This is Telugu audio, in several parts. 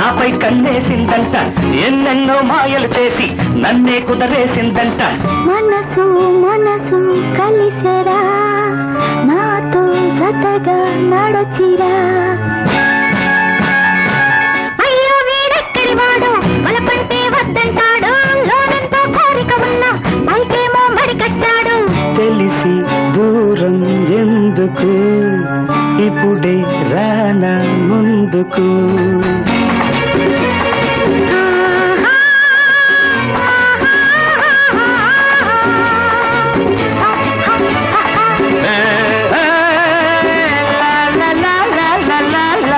నాపై కన్నేసిందంట ఎన్నెన్నో మాయలు చేసి నన్నే కుదరేసిందంట మనసు మనసు కలిసరా నాతో జతగా నడచిరా అయ్యో వీడెక్కడి వాడు బలపంటే వద్దంటాడు లోనంతో కోరిక ఉన్నా పైకేమో మరి కట్టాడు తెలిసి దూరం ఎందుకు ఇప్పుడే రానా ముందుకు ఏ, ఏ, లా, లా, లా, లా, లా, లా.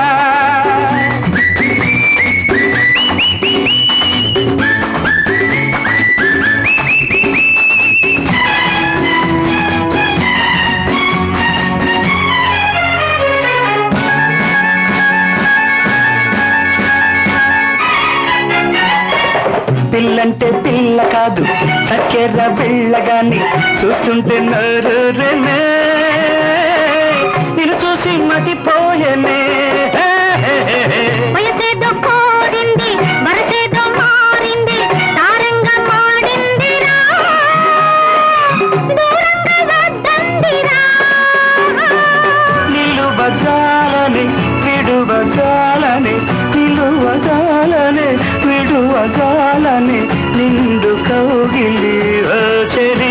పిల్లంటే పిల్ల కాదు చక్కెర బిళ్ళగాని చూస్తుంటే నరునే నేను చూసి మతిపోయనే వయసేదో కోరింది వరసేదో మారింది తారంగా మాడిందిరా దూరంగా వద్దందిరా నిలువజాలని విడువజాలని నిలువజాలని విడువజాలని నిండు కౌగిలి చెరి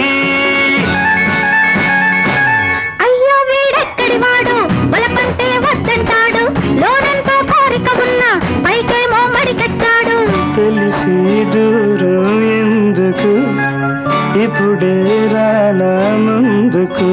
అయ్యో వీడెక్కడి వాడు బలపంటే వద్దంటాడు లోనంతో కోరిక ఉన్నా పైకేమో మరి కట్టాడు తెలిసి దూరం ఎందుకు ఇప్పుడే రాలా ముందుకు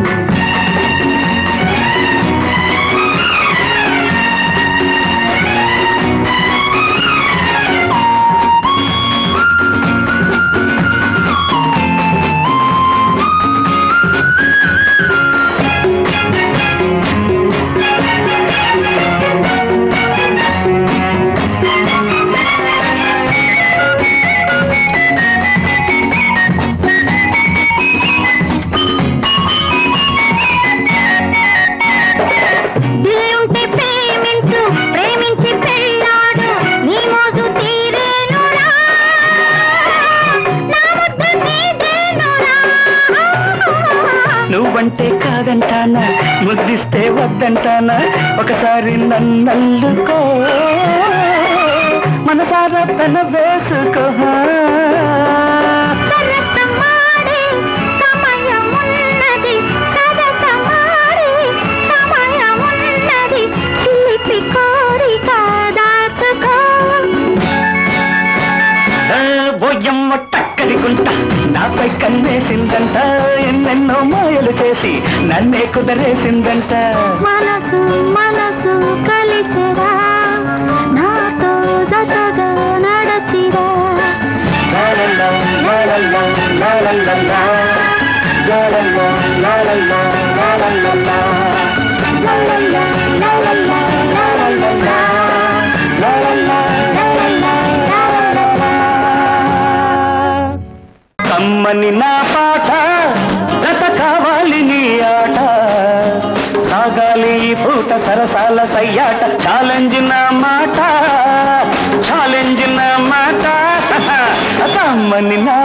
దిల్లుంటే ప్రేమించు ప్రేమించి పెళ్ళాడు నీ మోజు తీరేనురా నా ముద్దు నీదేనురా నువ్వంటే కాదంటానా ముద్దిస్తే వద్దంటానా ఒకసారి నన్నల్లుకో మనసారా తన వేసుకో సరసమాడే సమయమున్నది సరసమాడే సమయమున్నది చిలిపి కోరిక దాచుకో బొయ్యమ్మ టక్కరి గుంట నాపై కన్నేసిందంట ఎన్నెన్నో మాయలు చేసి నన్నే కుదరేసిందంట మనసు మనసు కలిసిరా నాతో జతగా నడచిరా లాలలా, లాలలా, లాలలా, లాలలా, లాలలా, లాలలా, లాలలా, లాలలా, లాలలా, లాలలా, లాలలా, లాలలా. కమ్మని నా పాట జత కావాలి నీ ఆట సాగాలి ఈ పూట సరసాల సయ్యాట ఛాలెంజ్ నా మాట ఛాలెంజ్ నా మాట కమ్మని నా